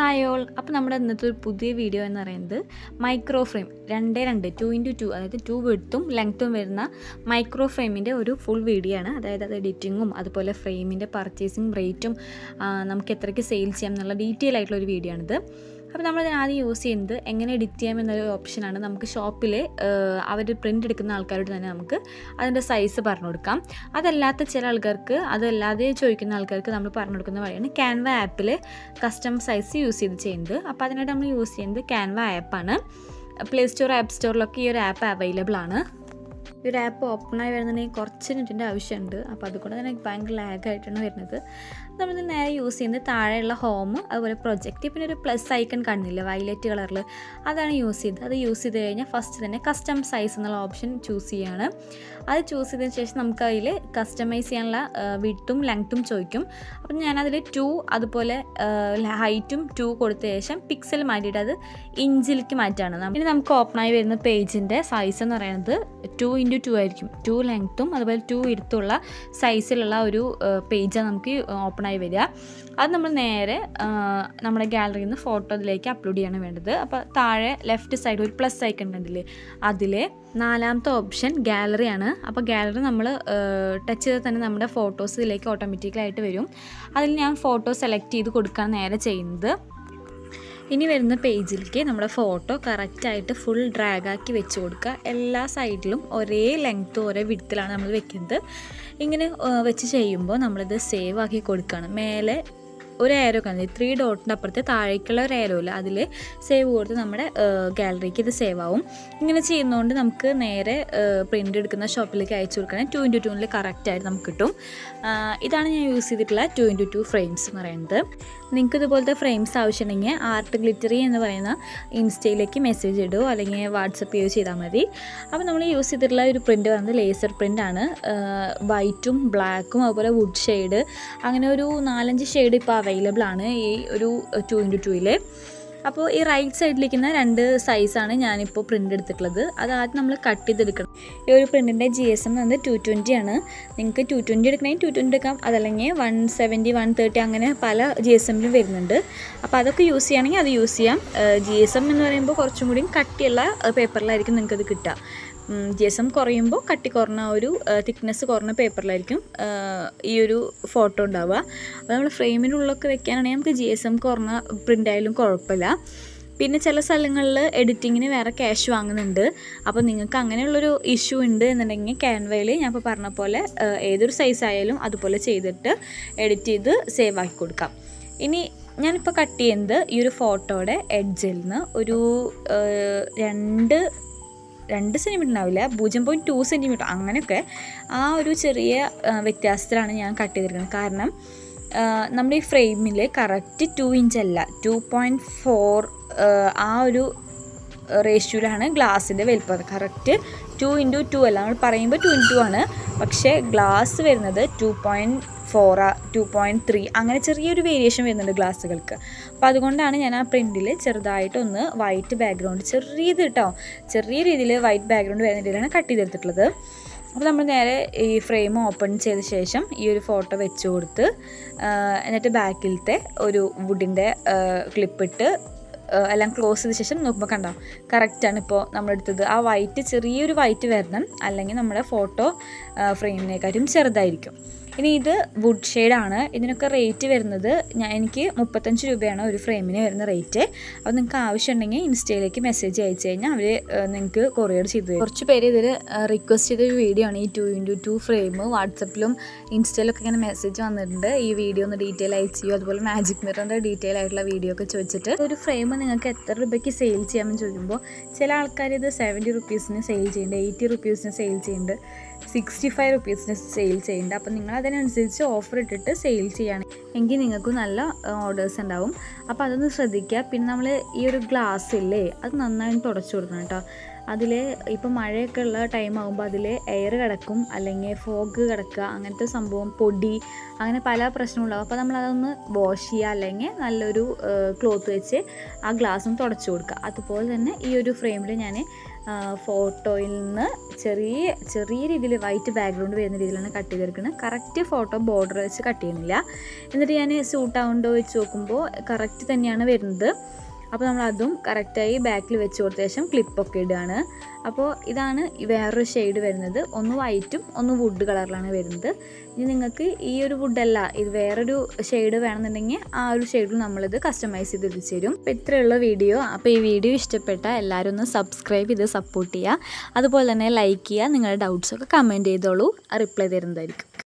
hi all അപ്പോൾ നമ്മുടെ ഇന്നത്തെ ഒരു പുതിയ വീഡിയോ എന്ന് പറയുന്നത് മൈക്രോ ഫ്രെയിം രണ്ടേ രണ്ട് ടു ഇൻറ്റു ടു അതായത് ടു വിഡ്ത്തും ലെങ്ത്തും വരുന്ന മൈക്രോ ഫ്രെയിമിൻ്റെ ഒരു ഫുൾ വീഡിയോ ആണ് അതായത് അത് എഡിറ്റിങ്ങും അതുപോലെ ഫ്രെയിമിൻ്റെ പർച്ചേസിങ് റേറ്റും നമുക്ക് എത്രയ്ക്ക് സെയിൽ ചെയ്യാം എന്നുള്ള ഡീറ്റെയിൽ ആയിട്ടുള്ള ഒരു വീഡിയോ ആണിത് അപ്പോൾ നമ്മൾ ഇതിന് ആദ്യം യൂസ് ചെയ്യുന്നത് എങ്ങനെ എഡിറ്റ് ചെയ്യാം എന്നൊരു ഓപ്ഷനാണ് നമുക്ക് ഷോപ്പിൽ അവർ പ്രിൻ്റ് എടുക്കുന്ന ആൾക്കാരോട് തന്നെ നമുക്ക് അതിൻ്റെ സൈസ് പറഞ്ഞു കൊടുക്കാം അതല്ലാത്ത ചില ആൾക്കാർക്ക് അതല്ലാതെ ചോദിക്കുന്ന ആൾക്കാർക്ക് നമ്മൾ പറഞ്ഞു കൊടുക്കുന്ന വഴിയാണ് ക്യാൻവ ആപ്പിൽ കസ്റ്റം സൈസ് യൂസ് ചെയ്ത് ചെയ്യുന്നത് അപ്പോൾ അതിനായിട്ട് നമ്മൾ യൂസ് ചെയ്യുന്നത് ക്യാൻവ ആപ്പാണ് പ്ലേ സ്റ്റോർ ആപ്പ് സ്റ്റോറിലൊക്കെ ഈ ഒരു ആപ്പ് അവൈലബിൾ ആണ് ഈ ഒരു ആപ്പ് ഓപ്പണായി വരുന്നുണ്ടെങ്കിൽ കുറച്ച് നെറ്റിൻ്റെ ആവശ്യമുണ്ട് അപ്പോൾ അതുകൊണ്ട് തന്നെ ഭയങ്കര ലാഗായിട്ടാണ് വരുന്നത് നമ്മൾ നേരെ യൂസ് ചെയ്യുന്നത് താഴെയുള്ള ഹോം അതുപോലെ പ്രൊജക്റ്റ് പിന്നെ ഒരു പ്ലസ് ഐക്കൺ കാണുന്നില്ല വയലറ്റ് കളറിൽ അതാണ് യൂസ് ചെയ്തത് അത് യൂസ് ചെയ്ത് കഴിഞ്ഞാൽ ഫസ്റ്റ് തന്നെ കസ്റ്റം സൈസ് എന്നുള്ള ഓപ്ഷൻ ചൂസ് ചെയ്യാണ് അത് ചൂസ് ചെയ്തതിന് ശേഷം നമുക്ക് അതിൽ കസ്റ്റമൈസ് ചെയ്യാനുള്ള വിട്ടും ലെങ്ത്തും ചോദിക്കും അപ്പം ഞാനതിൽ ടു അതുപോലെ ഹൈറ്റും ടു കൊടുത്ത ശേഷം പിക്സൽ മാറ്റിയിട്ട് അത് ഇഞ്ചിലേക്ക് മാറ്റാണ് ഇനി നമുക്ക് ഓപ്പണായി വരുന്ന പേജിൻ്റെ സൈസ് എന്ന് പറയുന്നത് ടു ഇൻറ്റു ടു ആയിരിക്കും ടു ലെങ്ത്തും അതുപോലെ ടു ഇരുത്തുള്ള സൈസിലുള്ള ഒരു പേജാണ് നമുക്ക് ഓപ്പൺ ആയി വരിക അത് നമ്മൾ നേരെ നമ്മുടെ ഗാലറിയിൽ നിന്ന് ഫോട്ടോ അതിലേക്ക് അപ്ലോഡ് ചെയ്യാണ് വേണ്ടത് അപ്പോൾ താഴെ ലെഫ്റ്റ് സൈഡ് ഒരു പ്ലസ് ഐക്കൺ കണ്ടില്ലേ അതിലെ നാലാമത്തെ ഓപ്ഷൻ ഗാലറിയാണ് അപ്പോൾ ഗാലറി നമ്മൾ ടച്ച് ചെയ്താൽ തന്നെ നമ്മുടെ ഫോട്ടോസ് ഇതിലേക്ക് ഓട്ടോമാറ്റിക്കലായിട്ട് വരും അതിൽ ഞാൻ ഫോട്ടോ സെലക്ട് ചെയ്ത് കൊടുക്കാൻ നേരെ ചെയ്യുന്നത് ഇനി വരുന്ന പേജിലേക്ക് നമ്മുടെ ഫോട്ടോ കറക്റ്റായിട്ട് ഫുൾ ഡ്രാഗാക്കി വെച്ച് കൊടുക്കുക എല്ലാ സൈഡിലും ഒരേ ലെങ്ത്തും ഒരേ വിടത്തിലാണ് നമ്മൾ വെക്കുന്നത് ഇങ്ങനെ വെച്ച് ചെയ്യുമ്പോൾ നമ്മളിത് സേവ് ആക്കി കൊടുക്കുകയാണ് മേലെ ഒരു ഏരോ കാണുന്നത് ത്രീ ഡോട്ടിൻ്റെ അപ്പുറത്ത് താഴേക്കുള്ള ഒരു ഏരോ ഇല്ല അതിൽ സേവ് കൊടുത്ത് നമ്മുടെ ഗാലറിക്ക് ഇത് സേവ് ആവും ഇങ്ങനെ ചെയ്യുന്നതുകൊണ്ട് നമുക്ക് നേരെ പ്രിൻ്റ് എടുക്കുന്ന ഷോപ്പിലേക്ക് അയച്ചു കൊടുക്കുകയാണെങ്കിൽ ടു ഇൻറ്റു ടൂവിൽ കറക്റ്റായിട്ട് നമുക്ക് കിട്ടും ഇതാണ് ഞാൻ യൂസ് ചെയ്തിട്ടുള്ള ടു ഇൻറ്റു ടു ഫ്രെയിംസ് എന്ന് പറയുന്നത് നിങ്ങൾക്ക് ഇതുപോലത്തെ ഫ്രെയിംസ് ആവശ്യമുണ്ടെങ്കിൽ ആർട്ട് ഗ്ലിറ്ററി എന്ന് പറയുന്ന ഇൻസ്റ്റയിലേക്ക് മെസ്സേജ് ഇടുമോ അല്ലെങ്കിൽ വാട്സപ്പ് യൂസ് ചെയ്താൽ മതി അപ്പോൾ നമ്മൾ യൂസ് ചെയ്തിട്ടുള്ള ഒരു പ്രിൻ്റ് പറയുന്നത് ലേസർ പ്രിൻ്റ് ആണ് വൈറ്റും ബ്ലാക്കും അതുപോലെ വുഡ് ഷെയ്ഡ് അങ്ങനെ ഒരു നാലഞ്ച് ഷെയ്ഡ് ഇപ്പോൾ അവൈലബിൾ ആണ് ഈ ഒരു ടു ഇൻറ്റു ടൂയിൽ അപ്പോൾ ഈ റൈറ്റ് സൈഡിലിരിക്കുന്ന രണ്ട് സൈസാണ് ഞാനിപ്പോൾ പ്രിൻ്റ് എടുത്തിട്ടുള്ളത് അത് ആദ്യം നമ്മൾ കട്ട് ചെയ്തെടുക്കണം ഈ ഒരു പ്രിൻറ്റിൻ്റെ ജി എസ് എം എന്നത് ടു ട്വൻറ്റി ആണ് നിങ്ങൾക്ക് ടു ട്വൻറ്റി എടുക്കണമെങ്കിൽ ടു ട്വൻറ്റി എടുക്കാം അതല്ലെങ്കിൽ വൺ സെവൻറ്റി വൺ തേർട്ടി അങ്ങനെ പല ജി എസ് എമ്മിലും വരുന്നുണ്ട് അപ്പോൾ അതൊക്കെ യൂസ് ചെയ്യുകയാണെങ്കിൽ അത് യൂസ് ചെയ്യാം ജി എസ് എം എന്ന് പറയുമ്പോൾ കുറച്ചും കൂടി കട്ടിയുള്ള പേപ്പറിലായിരിക്കും നിങ്ങൾക്കത് കിട്ടുക ജി എസ് എം കുറയുമ്പോൾ കട്ടി കുറഞ്ഞ ഒരു തിക്നെസ് കുറഞ്ഞ പേപ്പറിലായിരിക്കും ഈ ഒരു ഫോട്ടോ ഉണ്ടാവുക അപ്പോൾ നമ്മൾ ഫ്രെയിമിനുള്ളിലൊക്കെ വെക്കാനാണെങ്കിൽ നമുക്ക് ജി എസ് എം കുറഞ്ഞ പ്രിൻ്റ് ആയാലും കുഴപ്പമില്ല പിന്നെ ചില സ്ഥലങ്ങളിൽ എഡിറ്റിങ്ങിന് വേറെ ക്യാഷ് വാങ്ങുന്നുണ്ട് അപ്പോൾ നിങ്ങൾക്ക് അങ്ങനെയുള്ളൊരു ഇഷ്യൂ ഉണ്ട് എന്നുണ്ടെങ്കിൽ ക്യാൻവയിൽ ഞാൻ ഇപ്പോൾ പറഞ്ഞ പോലെ ഏതൊരു സൈസ് ആയാലും അതുപോലെ ചെയ്തിട്ട് എഡിറ്റ് ചെയ്ത് സേവ് ആക്കി കൊടുക്കാം ഇനി ഞാനിപ്പോൾ കട്ട് ചെയ്യുന്നത് ഈ ഒരു ഫോട്ടോയുടെ എഡ്ജിൽ നിന്ന് ഒരു രണ്ട് രണ്ട് സെൻറ്റിമീറ്റർ ഉണ്ടാവില്ല പൂജ്യം പോയിൻറ്റ് ടു സെൻറ്റിമീറ്റർ അങ്ങനെയൊക്കെ ആ ഒരു ചെറിയ വ്യത്യാസത്തിലാണ് ഞാൻ കട്ട് ചെയ്തിരിക്കുന്നത് കാരണം നമ്മുടെ ഈ ഫ്രെയിമിൽ കറക്റ്റ് ടു ഇഞ്ച് അല്ല ടു പോയിൻറ്റ് ഫോർ ആ ഒരു റേഷ്യോയിലാണ് ഗ്ലാസിൻ്റെ വലിപ്പം കറക്റ്റ് ടു ഇൻറ്റു ടു അല്ല നമ്മൾ പറയുമ്പോൾ ടു ഇൻറ്റു ആണ് പക്ഷേ ഗ്ലാസ് വരുന്നത് two point four two point three അങ്ങനെ ചെറിയൊരു വേരിയേഷൻ വരുന്നുണ്ട് ഗ്ലാസ്സുകൾക്ക് അപ്പോൾ അതുകൊണ്ടാണ് ഞാൻ ആ പ്രിൻറ്റിൽ ചെറുതായിട്ടൊന്ന് വൈറ്റ് ബാക്ക്ഗ്രൗണ്ട് ചെറിയത് കേട്ടോ ചെറിയ രീതിയിൽ വൈറ്റ് ബാക്ക്ഗ്രൗണ്ട് വരുന്ന രീതിയിലാണ് കട്ട് ചെയ്തെടുത്തിട്ടുള്ളത് അപ്പോൾ നമ്മൾ നേരെ ഈ ഫ്രെയിം ഓപ്പൺ ചെയ്ത ശേഷം ഈ ഒരു ഫോട്ടോ വെച്ച് കൊടുത്ത് എന്നിട്ട് ബാക്കിലത്തെ ഒരു വുഡിൻ്റെ ക്ലിപ്പിട്ട് എല്ലാം ക്ലോസ് ചെയ്ത ശേഷം നോക്കുമ്പോൾ കണ്ടോ കറക്റ്റാണ് ഇപ്പോൾ നമ്മളെടുത്തത് ആ വൈറ്റ് ചെറിയൊരു വൈറ്റ് വരണം അല്ലെങ്കിൽ നമ്മുടെ ഫോട്ടോ ഫ്രെയിമിനെക്കാട്ടും ചെറുതായിരിക്കും ഇനി ഇത് വുഡ് ഷെയ്ഡാണ് ഇതിനൊക്കെ റേറ്റ് വരുന്നത് ഞാൻ എനിക്ക് മുപ്പത്തഞ്ച് രൂപയാണ് ഒരു ഫ്രെയിമിന് വരുന്ന റേറ്റ് അപ്പോൾ നിങ്ങൾക്ക് ആവശ്യമുണ്ടെങ്കിൽ ഇൻസ്റ്റയിലേക്ക് മെസ്സേജ് അയച്ചു കഴിഞ്ഞാൽ അവർ നിങ്ങൾക്ക് കൊറിയർ ചെയ്ത് തരും കുറച്ച് പേര് ഇതിൽ റിക്വസ്റ്റ് ചെയ്തൊരു വീഡിയോ ആണ് ഈ ടു ഇൻറ്റു ടു ഫ്രെയിം വാട്സപ്പിലും ഇൻസ്റ്റയിലൊക്കെ ഇങ്ങനെ മെസ്സേജ് വന്നിട്ടുണ്ട് ഈ വീഡിയോ ഒന്ന് ഡീറ്റെയിൽ അയച്ചു ചെയ്യും അതുപോലെ മാജിക് മിററിൻ്റെ ഡീറ്റെയിൽ ആയിട്ടുള്ള വീഡിയോ ഒക്കെ ചോദിച്ചിട്ട് ഒരു ഫ്രെയിം നിങ്ങൾക്ക് എത്ര രൂപയ്ക്ക് സെയിൽ ചെയ്യാമെന്ന് ചോദിക്കുമ്പോൾ ചില ആൾക്കാർ ഇത് സെവൻറ്റി റുപ്പീസിന് സെയിൽ ചെയ്യുന്നുണ്ട് എയ്റ്റി റുപ്പീസിന് സെയിൽ ചെയ്യുന്നുണ്ട് സിക്സ്റ്റി ഫൈവ് റുപ്പീസിന് സെയിൽ ചെയ്യുന്നുണ്ട് അപ്പം നിങ്ങൾ അതിനനുസരിച്ച് ഓഫർ ഇട്ടിട്ട് സെയിൽ ചെയ്യാണ് എങ്കിൽ നിങ്ങൾക്ക് നല്ല ഓർഡേഴ്സ് ഉണ്ടാവും അപ്പോൾ അതൊന്ന് ശ്രദ്ധിക്കുക പിന്നെ നമ്മൾ ഈ ഒരു ഗ്ലാസ് ഇല്ലേ അത് നന്നായിട്ട് തുടച്ചു കൊടുക്കണം കേട്ടോ അതിൽ ഇപ്പോൾ മഴയൊക്കെ ഉള്ള ടൈം ആകുമ്പോൾ അതിൽ എയർ കിടക്കും അല്ലെങ്കിൽ ഫോഗ് കിടക്കുക അങ്ങനത്തെ സംഭവം പൊടി അങ്ങനെ പല പ്രശ്നങ്ങളുണ്ടാവും അപ്പോൾ നമ്മൾ അതൊന്ന് വാഷ് ചെയ്യുക അല്ലെങ്കിൽ നല്ലൊരു ക്ലോത്ത് വെച്ച് ആ ഗ്ലാസ്സും തുടച്ചു കൊടുക്കുക അതുപോലെ തന്നെ ഈ ഒരു ഫ്രെയിമിൽ ഞാൻ ഫോട്ടോയിൽ നിന്ന് ചെറിയ ചെറിയ രീതിയിൽ വൈറ്റ് ബാക്ക്ഗ്രൗണ്ട് വരുന്ന രീതിയിലാണ് കട്ട് ചെയ്തെടുക്കുന്നത് കറക്റ്റ് ഫോട്ടോ ബോർഡർ വെച്ച് കട്ട് ചെയ്യുന്നില്ല എന്നിട്ട് ഞാൻ സൂട്ട് ആവുണ്ടോ വെച്ച് നോക്കുമ്പോൾ കറക്റ്റ് തന്നെയാണ് വരുന്നത് അപ്പോൾ നമ്മൾ അതും കറക്റ്റായി ബാക്കിൽ വെച്ച് കൊടുത്ത ശേഷം ക്ലിപ്പൊക്കെ ഇടുകയാണ് അപ്പോൾ ഇതാണ് വേറൊരു ഷെയ്ഡ് വരുന്നത് ഒന്ന് വൈറ്റും ഒന്ന് വുഡ് കളറിലാണ് വരുന്നത് ഇനി നിങ്ങൾക്ക് ഈ ഒരു വുഡല്ല ഇത് വേറൊരു ഷെയ്ഡ് വേണമെന്നുണ്ടെങ്കിൽ ആ ഒരു ഷെയ്ഡിൽ നമ്മളിത് കസ്റ്റമൈസ് ചെയ്ത് എത്തിച്ചു തരും അപ്പോൾ ഇത്രയുള്ള വീഡിയോ അപ്പോൾ ഈ വീഡിയോ ഇഷ്ടപ്പെട്ട എല്ലാവരും ഒന്ന് സബ്സ്ക്രൈബ് ചെയ്ത് സപ്പോർട്ട് ചെയ്യുക അതുപോലെ തന്നെ ലൈക്ക് ചെയ്യുക നിങ്ങളുടെ ഡൗട്ട്സൊക്കെ കമൻറ്റ് ചെയ്തോളൂ റിപ്ലൈ തരുന്നതായിരിക്കും